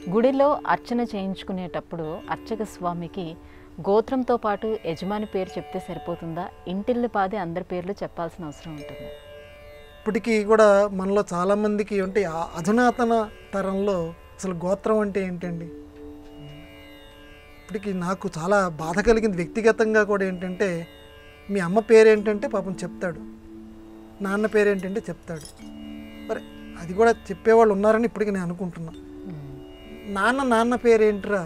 గుడిలో అర్చన చేయించుకునేటప్పుడు అర్చక స్వామికి గోత్రంతో పాటు యజమాని పేరు చెప్తే సరిపోతుందా ఇంటిల్లి పాది అందరి పేర్లు చెప్పాల్సిన అవసరం ఉంటుంది ఇప్పటికీ కూడా మనలో చాలామందికి అంటే ఆ అధునాతన తరంలో అసలు గోత్రం అంటే ఏంటండి ఇప్పటికి నాకు చాలా బాధ కలిగింది వ్యక్తిగతంగా కూడా ఏంటంటే మీ అమ్మ పేరు ఏంటంటే పాపం చెప్తాడు నాన్న పేరు ఏంటంటే చెప్తాడు మరి అది కూడా చెప్పేవాళ్ళు ఉన్నారని ఇప్పటికి నేను అనుకుంటున్నా నాన్న నాన్న పేరు ఏంట్రా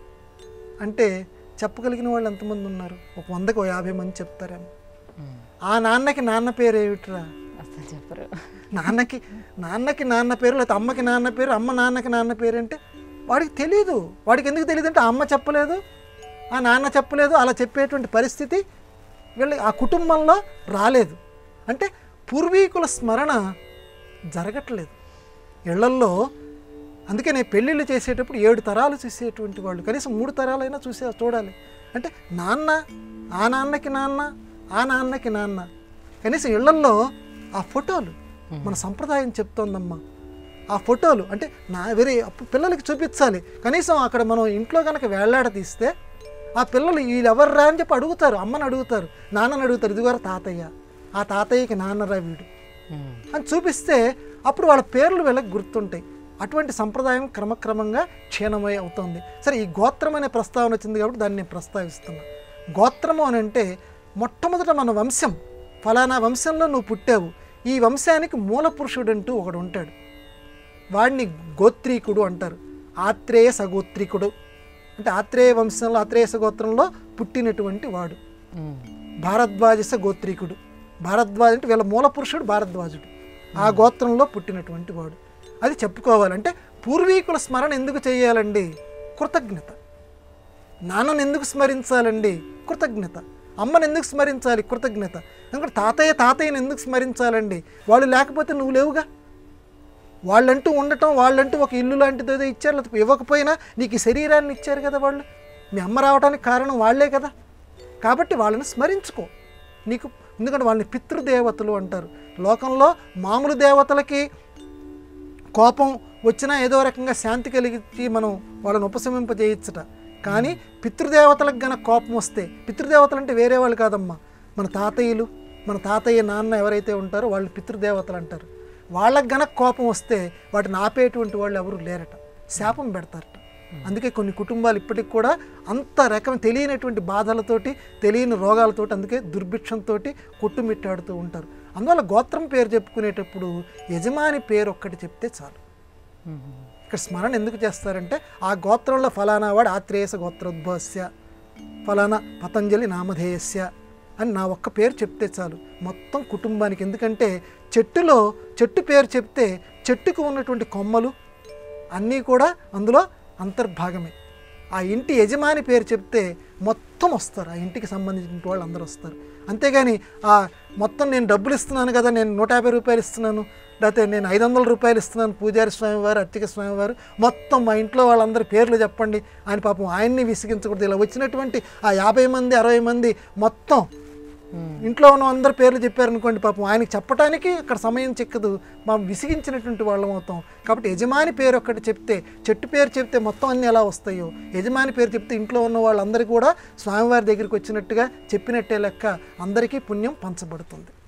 అంటే చెప్పగలిగిన వాళ్ళు ఎంతమంది ఉన్నారు ఒక వందకు ఓ యాభై మంది చెప్తారేమో ఆ నాన్నకి నాన్న పేరు ఏమిట్రా అసలు చెప్పరు నాన్నకి నాన్నకి నాన్న పేరు లేకపోతే అమ్మకి నాన్న పేరు అమ్మ నాన్నకి నాన్న పేరు అంటే వాడికి తెలియదు వాడికి ఎందుకు తెలియదు అంటే ఆ అమ్మ చెప్పలేదు ఆ నాన్న చెప్పలేదు అలా చెప్పేటువంటి పరిస్థితి వీళ్ళ ఆ కుటుంబంలో రాలేదు అంటే పూర్వీకుల స్మరణ జరగట్లేదు ఇళ్లల్లో అందుకే నేను పెళ్ళిళ్ళు చేసేటప్పుడు ఏడు తరాలు చూసేటువంటి వాళ్ళు కనీసం మూడు తరాలైనా చూసే చూడాలి అంటే నాన్న ఆ నాన్నకి నాన్న ఆ నాన్నకి నాన్న కనీసం ఇళ్లల్లో ఆ ఫోటోలు మన సంప్రదాయం చెప్తోందమ్మా ఆ ఫోటోలు అంటే నా వేరే అప్పు- పిల్లలకి చూపించాలి కనీసం అక్కడ మనం ఇంట్లో కనుక వేళ్లాడ తీస్తే ఆ పిల్లలు వీళ్ళు ఎవర్రా అని చెప్పి అడుగుతారు అమ్మని అడుగుతారు నాన్నని అడుగుతారు ఇదిగోరా తాతయ్య ఆ తాతయ్యకి నాన్నరా వీడు అని చూపిస్తే అప్పుడు వాళ్ళ పేర్లు వీళ్ళకి గుర్తుంటాయి అటువంటి సంప్రదాయం క్రమక్రమంగా క్షీణమై అవుతుంది సరే ఈ గోత్రం అనే ప్రస్తావన వచ్చింది కాబట్టి దాన్ని నేను ప్రస్తావిస్తున్నా గోత్రము అని అంటే మొట్టమొదట మన వంశం ఫలానా వంశంలో నువ్వు పుట్టావు ఈ వంశానికి మూల పురుషుడు అంటూ ఒకడు ఉంటాడు వాడిని గోత్రీకుడు అంటారు ఆత్రేయ సగోత్రీకుడు అంటే ఆత్రేయ వంశంలో ఆత్రేయ సగోత్రంలో పుట్టినటువంటి వాడు భారద్వాజస గోత్రీకుడు భారద్వాజ అంటే వీళ్ళ మూల పురుషుడు భారద్వాజుడు ఆ గోత్రంలో పుట్టినటువంటి వాడు అది చెప్పుకోవాలంటే పూర్వీకుల స్మరణ ఎందుకు చేయాలండి కృతజ్ఞత నాన్నను ఎందుకు స్మరించాలండి కృతజ్ఞత అమ్మని ఎందుకు స్మరించాలి కృతజ్ఞత ఎందుకంటే తాతయ్య తాతయ్యని ఎందుకు స్మరించాలండి వాళ్ళు లేకపోతే నువ్వు లేవుగా వాళ్ళంటూ ఉండటం వాళ్ళంటూ ఒక ఇల్లు లాంటిది ఏదో ఇచ్చారు లేకపోతే ఇవ్వకపోయినా నీకు ఈ శరీరాన్ని ఇచ్చారు కదా వాళ్ళు మీ అమ్మ రావడానికి కారణం వాళ్ళే కదా కాబట్టి వాళ్ళని స్మరించుకో నీకు ఎందుకంటే వాళ్ళని పితృదేవతలు అంటారు లోకంలో మామూలు దేవతలకి కోపం వచ్చినా ఏదో రకంగా శాంతి కలిగించి మనం వాళ్ళని ఉపశమింపజేయచ్చట కానీ పితృదేవతలకు గన కోపం వస్తే పితృదేవతలు అంటే వేరే వాళ్ళు కాదమ్మా మన తాతయ్యలు మన తాతయ్య నాన్న ఎవరైతే ఉంటారో వాళ్ళు పితృదేవతలు అంటారు వాళ్ళకి గనక కోపం వస్తే వాటిని ఆపేటువంటి వాళ్ళు ఎవరు లేరట శాపం పెడతారట అందుకే కొన్ని కుటుంబాలు ఇప్పటికి కూడా అంత రకం తెలియనటువంటి బాధలతోటి తెలియని రోగాలతోటి అందుకే దుర్భిక్షంతో కొట్టుమిట్టాడుతూ ఉంటారు అందువల్ల గోత్రం పేరు చెప్పుకునేటప్పుడు యజమాని పేరు ఒక్కటి చెప్తే చాలు ఇక్కడ స్మరణ ఎందుకు చేస్తారంటే ఆ గోత్రంలో ఫలానా వాడు ఆత్రేయస గోత్రోద్భవస్య ఫలానా పతంజలి నామధేయస్య అని నా ఒక్క పేరు చెప్తే చాలు మొత్తం కుటుంబానికి ఎందుకంటే చెట్టులో చెట్టు పేరు చెప్తే చెట్టుకు ఉన్నటువంటి కొమ్మలు అన్నీ కూడా అందులో అంతర్భాగమే ఆ ఇంటి యజమాని పేరు చెప్తే మొత్తం వస్తారు ఆ ఇంటికి సంబంధించిన వాళ్ళు అందరూ వస్తారు అంతేగాని ఆ మొత్తం నేను డబ్బులు ఇస్తున్నాను కదా నేను నూట యాభై రూపాయలు ఇస్తున్నాను లేకపోతే నేను ఐదు వందల రూపాయలు ఇస్తున్నాను పూజారి స్వామివారు అర్చక స్వామివారు మొత్తం మా ఇంట్లో వాళ్ళందరి పేర్లు చెప్పండి ఆయన పాపం ఆయన్ని విసిగించకూడదు ఇలా వచ్చినటువంటి ఆ యాభై మంది అరవై మంది మొత్తం ఇంట్లో ఉన్న అందరి పేర్లు చెప్పారనుకోండి పాపం ఆయనకి చెప్పడానికి అక్కడ సమయం చిక్కదు మనం విసిగించినటువంటి వాళ్ళం అవుతాం కాబట్టి యజమాని పేరు ఒక్కటి చెప్తే చెట్టు పేరు చెప్తే మొత్తం అన్నీ ఎలా వస్తాయో యజమాని పేరు చెప్తే ఇంట్లో ఉన్న వాళ్ళందరికీ కూడా స్వామివారి దగ్గరికి వచ్చినట్టుగా చెప్పినట్టే లెక్క అందరికీ పుణ్యం పంచబడుతుంది